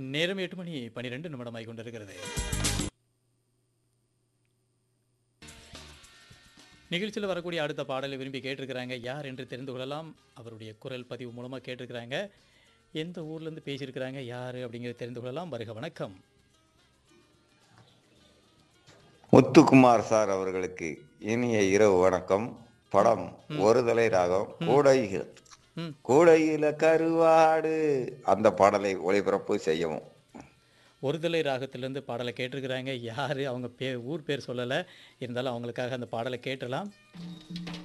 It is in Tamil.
நேரம் எட்டு மணி பனிரெண்டு நிமிடமாய் கொண்டிருக்கிறது நிகழ்ச்சியில் வரக்கூடிய அடுத்த பாடலை விரும்பி கேட்டிருக்கிறாங்க யார் என்று தெரிந்து கொள்ளலாம் அவருடைய குரல் பதிவு மூலமாக கேட்டிருக்கிறாங்க எந்த ஊர்லேருந்து பேசியிருக்கிறாங்க யார் அப்படிங்கிறத தெரிந்து கொள்ளலாம் வருக வணக்கம் முத்துக்குமார் சார் அவர்களுக்கு இனிய இரவு வணக்கம் படம் ஒருதலை ராகம் கூடை ம். கூடையில கருவாடு அந்த பாடலை ஒளிபரப்பு செய்யவும் ஒருதலை ராகத்திலேருந்து பாடலை கேட்டிருக்கிறாங்க யார் அவங்க பே ஊர் பேர் சொல்லலை இருந்தாலும் அவங்களுக்காக அந்த பாடலை கேட்டலாம்